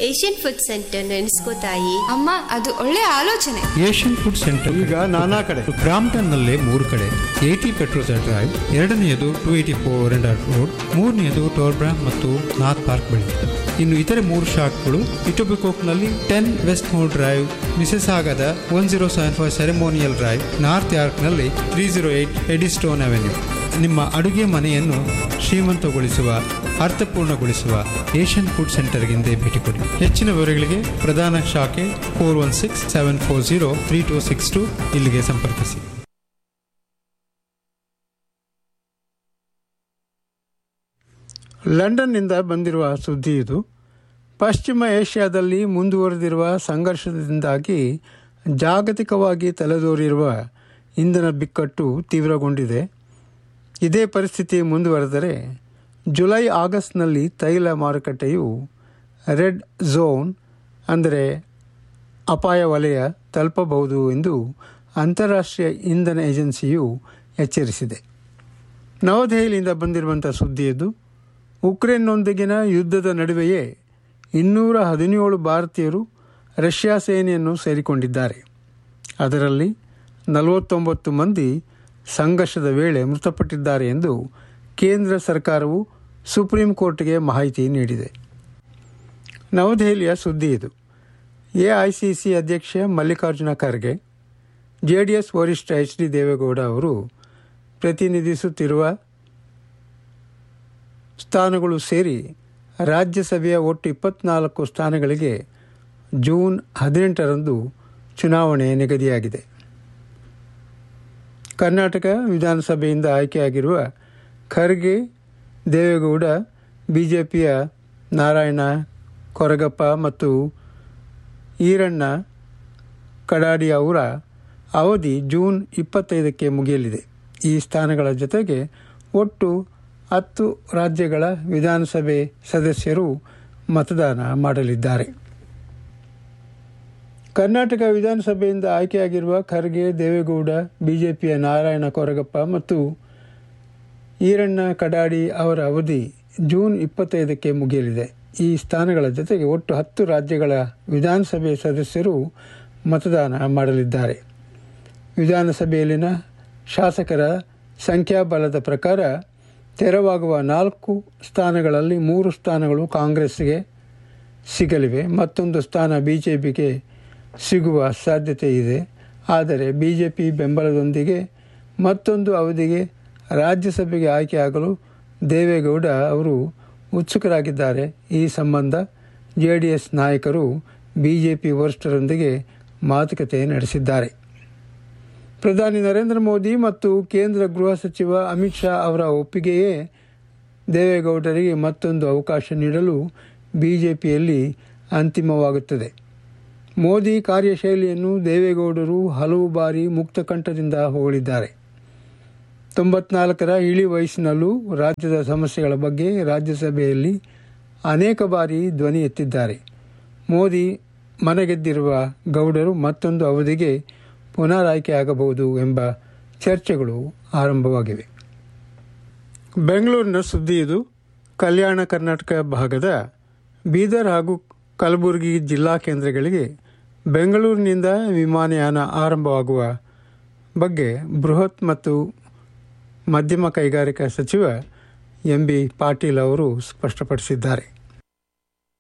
Asian food centre ನೆನೆಸ್ಕೋತಾಯಿ ಅಮ್ಮ ಅದು ಒಳ್ಳೆ ಆಲೋಚನೆ ಏಷ್ಯನ್ ಫುಡ್ ಸೆಂಟರ್ ಈಗ ನಾನಾ ಕಡೆ ಬ್ರಾಂಪ್ಟನ್ನಲ್ಲೇ ಮೂರು ಕಡೆ ಏಟಿ ಪೆಟ್ರೋಲ್ ಡ್ರೈವ್ ಎರಡನೆಯದು two eighty four render road ಮೂರನೆಯದು ಟೋರ್ಬ್ರಾ ಮತ್ತು ನಾರ್ತ್ ಪಾರ್ಕ್ ಬಳಿ ಇನ್ನು ಇತರೆ ಮೂರು ಶಾಪ್ಗಳು ಇಟೋಬಿಕೋಕ್ನಲ್ಲಿ ten Westmore Drive Mississauga one zero seven five Ceremonial Drive North ಯಾರ್ಕ್ನಲ್ಲಿ three zero eight Eddystone Avenue ನಿಮ್ಮ ಅಡುಗೆ ಮನೆಯನ್ನು ಶ್ರೀಮಂತಗೊಳಿಸುವ ಅರ್ಥಪೂರ್ಣಗೊಳಿಸುವ ಏಷ್ಯನ್ ಫುಡ್ ಸೆಂಟರ್ಗೆಂದೇ ಭೇಟಿ ಕೊಡಿ ಹೆಚ್ಚಿನ ವಿವರಗಳಿಗೆ ಪ್ರಧಾನ ಶಾಖೆ four one six seven four zero three two six two ಇಲ್ಲಿಗೆ ಸಂಪರ್ಕಿಸಿ ಲಂಡನ್ನಿಂದ ಬಂದಿರುವ ಸುದ್ದಿ ಇದು ಪಶ್ಚಿಮ ಏಷ್ಯಾದಲ್ಲಿ ಮುಂದುವರೆದಿರುವ ಸಂಘರ್ಷದಿಂದಾಗಿ ಜಾಗತಿಕವಾಗಿ ತಲೆದೋರಿರುವ ಇಂಧನ ಬಿಕ್ಕಟ್ಟು ತೀವ್ರಗೊಂಡಿದೆ ಇದೇ ಪರಿಸ್ಥಿತಿ ಮುಂದುವರೆದರೆ ಜುಲೈ ಆಗಸ್ಟ್ನಲ್ಲಿ ತೈಲ ಮಾರುಕಟ್ಟೆಯು ರೆಡ್ ಝೋನ್ ಅಂದರೆ ಅಪಾಯ ವಲಯ ತಲುಪಬಹುದು ಎಂದು ಅಂತಾರಾಷ್ಟ್ರೀಯ ಇಂಧನ ಏಜೆನ್ಸಿಯು ಎಚ್ಚರಿಸಿದೆ ನವದೆಹಲಿಯಿಂದ ಬಂದಿರುವಂಥ ಸುದ್ದಿಯದು ಉಕ್ರೇನ್ನೊಂದಿಗಿನ ಯುದ್ಧದ ನಡುವೆಯೇ ಇನ್ನೂರ ಹದಿನೇಳು ಭಾರತೀಯರು ರಷ್ಯಾ ಸೇನೆಯನ್ನು ಸೇರಿಕೊಂಡಿದ್ದಾರೆ ಅದರಲ್ಲಿ ನಲವತ್ತೊಂಬತ್ತು ಮಂದಿ ಸಂಘರ್ಷದ ವೇಳೆ ಮೃತಪಟ್ಟಿದ್ದಾರೆ ಎಂದು ಕೇಂದ್ರ ಸರ್ಕಾರವು ಸುಪ್ರೀಂ ಕೋರ್ಟ್ಗೆ ಮಾಹಿತಿ ನೀಡಿದೆ ನವದೆಹಲಿಯ ಸುದ್ದಿ ಇದು ಎಐಸಿಸಿ ಅಧ್ಯಕ್ಷ ಮಲ್ಲಿಕಾರ್ಜುನ ಖರ್ಗೆ ಜೆಡಿಎಸ್ ವರಿಷ್ಠ ಎಚ್ ಡಿ ದೇವೇಗೌಡ ಅವರು ಪ್ರತಿನಿಧಿಸುತ್ತಿರುವ ಸ್ಥಾನಗಳು ಸೇರಿ ರಾಜ್ಯಸಭೆಯ ಒಟ್ಟು ಇಪ್ಪತ್ನಾಲ್ಕು ಸ್ಥಾನಗಳಿಗೆ ಜೂನ್ ಹದಿನೆಂಟರಂದು ಚುನಾವಣೆ ನಿಗದಿಯಾಗಿದೆ ಕರ್ನಾಟಕ ವಿಧಾನಸಭೆಯಿಂದ ಆಯ್ಕೆಯಾಗಿರುವ ಖರ್ಗೆ ದೇವೇಗೌಡ ಬಿಜೆಪಿಯ ನಾರಾಯಣ ಕೊರಗಪ್ಪ ಮತ್ತು ಈರಣ್ಣ ಕಡಾಡಿ ಅವರ ಅವಧಿ ಜೂನ್ ಇಪ್ಪತ್ತೈದಕ್ಕೆ ಮುಗಿಯಲಿದೆ ಈ ಸ್ಥಾನಗಳ ಜೊತೆಗೆ ಒಟ್ಟು ಹತ್ತು ರಾಜ್ಯಗಳ ವಿಧಾನಸಭೆ ಸದಸ್ಯರು ಮತದಾನ ಮಾಡಲಿದ್ದಾರೆ ಕರ್ನಾಟಕ ವಿಧಾನಸಭೆಯಿಂದ ಆಯ್ಕೆಯಾಗಿರುವ ಖರ್ಗೆ ದೇವೇಗೌಡ ಬಿಜೆಪಿಯ ನಾರಾಯಣ ಕೊರಗಪ್ಪ ಮತ್ತು ಈರಣ್ಣ ಕಡಾಡಿ ಅವರ ಅವಧಿ ಜೂನ್ ಇಪ್ಪತ್ತೈದಕ್ಕೆ ಮುಗಿಯಲಿದೆ ಈ ಸ್ಥಾನಗಳ ಜೊತೆಗೆ ಒಟ್ಟು ಹತ್ತು ರಾಜ್ಯಗಳ ವಿಧಾನಸಭೆ ಸದಸ್ಯರು ಮತದಾನ ಮಾಡಲಿದ್ದಾರೆ ವಿಧಾನಸಭೆಯಲ್ಲಿನ ಶಾಸಕರ ಸಂಖ್ಯಾಬಲದ ಪ್ರಕಾರ ತೆರವಾಗುವ ನಾಲ್ಕು ಸ್ಥಾನಗಳಲ್ಲಿ ಮೂರು ಸ್ಥಾನಗಳು ಕಾಂಗ್ರೆಸ್ಗೆ ಸಿಗಲಿವೆ ಮತ್ತೊಂದು ಸ್ಥಾನ ಬಿಜೆಪಿಗೆ ಸಿಗುವ ಸಾಧ್ಯತೆ ಇದೆ ಆದರೆ ಬಿಜೆಪಿ ಬೆಂಬಲದೊಂದಿಗೆ ಮತ್ತೊಂದು ಅವಧಿಗೆ ರಾಜ್ಯಸಭೆಗೆ ಆಯ್ಕೆಯಾಗಲು ದೇವೇಗೌಡ ಅವರು ಉತ್ಸುಕರಾಗಿದ್ದಾರೆ ಈ ಸಂಬಂಧ ಜೆಡಿಎಸ್ ನಾಯಕರು ಬಿಜೆಪಿ ವರಿಷ್ಠರೊಂದಿಗೆ ಮಾತುಕತೆ ನಡೆಸಿದ್ದಾರೆ ಪ್ರಧಾನಿ ನರೇಂದ್ರ ಮೋದಿ ಮತ್ತು ಕೇಂದ್ರ ಗೃಹ ಸಚಿವ ಅಮಿತ್ ಶಾ ಅವರ ಒಪ್ಪಿಗೆಯೇ ದೇವೇಗೌಡರಿಗೆ ಮತ್ತೊಂದು ಅವಕಾಶ ನೀಡಲು ಬಿಜೆಪಿಯಲ್ಲಿ ಅಂತಿಮವಾಗುತ್ತದೆ ಮೋದಿ ಕಾರ್ಯಶೈಲಿಯನ್ನು ದೇವೇಗೌಡರು ಹಲವು ಬಾರಿ ಮುಕ್ತಕಂಠದಿಂದ ಹೊಗಳಿದ್ದಾರೆ ತೊಂಬತ್ನಾಲ್ಕರ ಇಳಿ ವಯಸ್ಸಿನಲ್ಲೂ ರಾಜ್ಯದ ಸಮಸ್ಯೆಗಳ ಬಗ್ಗೆ ರಾಜ್ಯಸಭೆಯಲ್ಲಿ ಅನೇಕ ಬಾರಿ ಧ್ವನಿ ಎತ್ತಿದ್ದಾರೆ ಮೋದಿ ಮನೆಗೆದ್ದಿರುವ ಗೌಡರು ಮತ್ತೊಂದು ಅವಧಿಗೆ ಪುನರಾಯ್ಕೆಯಾಗಬಹುದು ಎಂಬ ಚರ್ಚೆಗಳು ಆರಂಭವಾಗಿವೆ ಬೆಂಗಳೂರಿನ ಸುದ್ದಿ ಇದು ಕಲ್ಯಾಣ ಕರ್ನಾಟಕ ಭಾಗದ ಬೀದರ್ ಹಾಗೂ ಕಲಬುರಗಿ ಜಿಲ್ಲಾ ಕೇಂದ್ರಗಳಿಗೆ ಬೆಂಗಳೂರಿನಿಂದ ವಿಮಾನಯಾನ ಆರಂಭವಾಗುವ ಬಗ್ಗೆ ಬೃಹತ್ ಮತ್ತು ಮಧ್ಯಮ ಕೈಗಾರಿಕಾ ಸಚಿವ ಎಂ ಬಿ ಪಾಟೀಲ್ ಅವರು ಸ್ಪಷ್ಟಪಡಿಸಿದ್ದಾರೆ